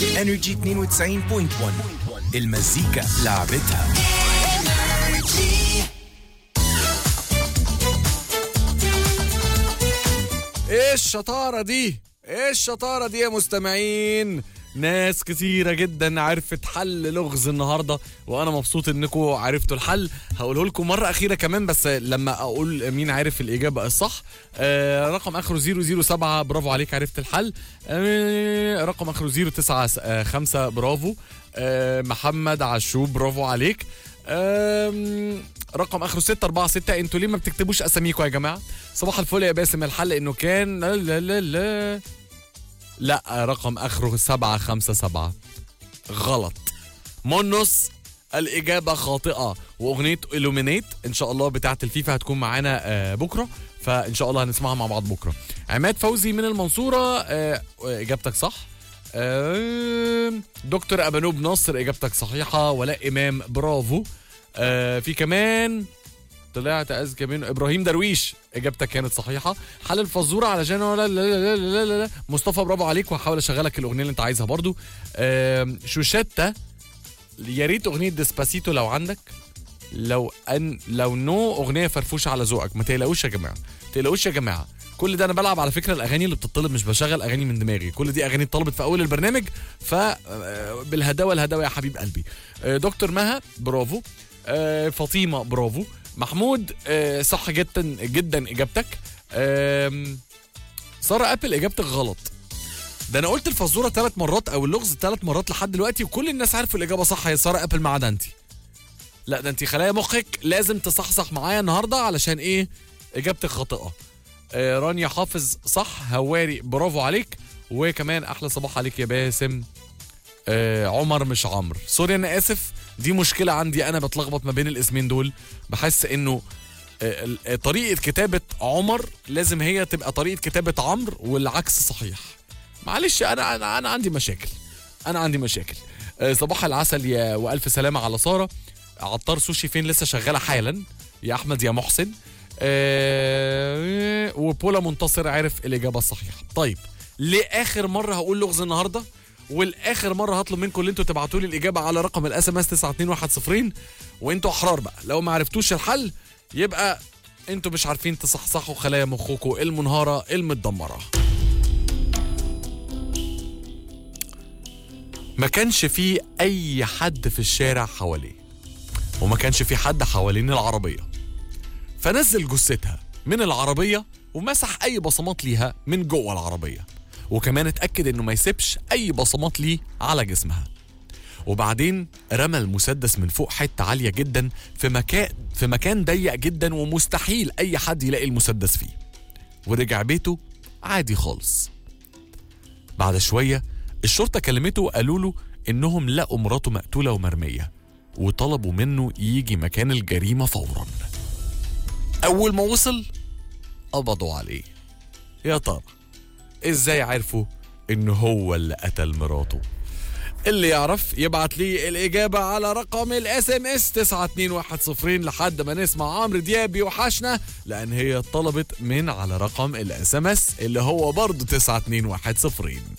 انرجي 92.1 المزيكا لعبتها ايه الشطارة دي؟ ايه الشطارة دي يا مستمعين؟ ناس كتيرة جدا عرفت حل لغز النهاردة وانا مبسوط انكم عرفتوا الحل هقوله لكم مرة اخيرة كمان بس لما اقول مين عارف الاجابة الصح آه رقم اخره 007 برافو عليك عرفت الحل آه رقم اخره 095 برافو آه محمد عشوب برافو عليك آم، رقم اخره 646 انتوا ليه ما بتكتبوش اساميكم يا جماعه صباح الفل يا باسم الحل انه كان لا لا لا لا لا رقم اخره 757 غلط مونوس الإجابة خاطئة وأغنية إلومينيت إن شاء الله بتاعة الفيفا هتكون معانا آه، بكرة فإن شاء الله هنسمعها مع بعض بكرة عماد فوزي من المنصورة آه، إجابتك صح آه، دكتور أبانوب ناصر إجابتك صحيحة ولاء إمام برافو آه، في كمان طلعت اذكى منه ابراهيم درويش اجابتك كانت صحيحه حل الفزوره علشان لا لا لا لا لا لا مصطفى برافو عليك وهحاول اشغلك الاغنيه اللي انت عايزها برضو آم، شوشتا يا ريت اغنيه ديسباسيتو لو عندك لو ان لو نو اغنيه فرفوشه على ذوقك ما تقلقوش يا جماعه ما تقلقوش يا جماعه كل ده انا بلعب على فكره الاغاني اللي بتطلب مش بشغل اغاني من دماغي كل دي اغاني اتطلبت في اول البرنامج ف آه، بالهداوه الهداوه يا حبيب قلبي آه، دكتور مها برافو آه، فاطمه برافو محمود آه، صح جدا جدا اجابتك آم، ساره ابل اجابتك غلط ده انا قلت الفزوره ثلاث مرات او اللغز ثلاث مرات لحد دلوقتي وكل الناس عارفه الاجابه صح هي ساره ابل ما عدا انت لا ده انت خلايا مخك لازم تصحصح معايا النهارده علشان ايه اجابتك خاطئه آه رانيا حافظ صح هواري برافو عليك وكمان احلى صباح عليك يا باسم آه عمر مش عمرو سوري انا اسف دي مشكله عندي انا بتلخبط ما بين الاسمين دول بحس انه آه، ال- آه، طريقه كتابه عمر لازم هي تبقى طريقه كتابه عمرو والعكس صحيح معلش انا انا انا عندي مشاكل انا عندي مشاكل آه، صباح العسل يا والف سلامه على ساره عطار سوشي فين لسه شغاله حالا يا احمد يا محسن آه، وبولا منتصر عرف الاجابه الصحيحه طيب لاخر مره هقول لغز النهارده والاخر مره هطلب منكم ان انتوا تبعتوا لي الاجابه على رقم الاس ام اس 92110 وانتوا احرار بقى لو ما عرفتوش الحل يبقى انتوا مش عارفين تصحصحوا خلايا مخكم المنهاره المتدمره ما كانش فيه اي حد في الشارع حواليه وما كانش في حد حوالين العربيه فنزل جثتها من العربيه ومسح اي بصمات ليها من جوه العربيه وكمان اتاكد انه ما يسيبش اي بصمات ليه على جسمها وبعدين رمى المسدس من فوق حته عاليه جدا في مكان في مكان ضيق جدا ومستحيل اي حد يلاقي المسدس فيه ورجع بيته عادي خالص بعد شويه الشرطه كلمته وقالوا له انهم لقوا مراته مقتوله ومرميه وطلبوا منه يجي مكان الجريمه فورا اول ما وصل قبضوا عليه يا ترى ازاي عرفوا ان هو اللي قتل مراته اللي يعرف يبعت لي الإجابة على رقم الاس ام اس 92110 لحد ما نسمع عمرو دياب يوحشنا لأن هي طلبت من على رقم الاس ام اس اللي هو برضه 92110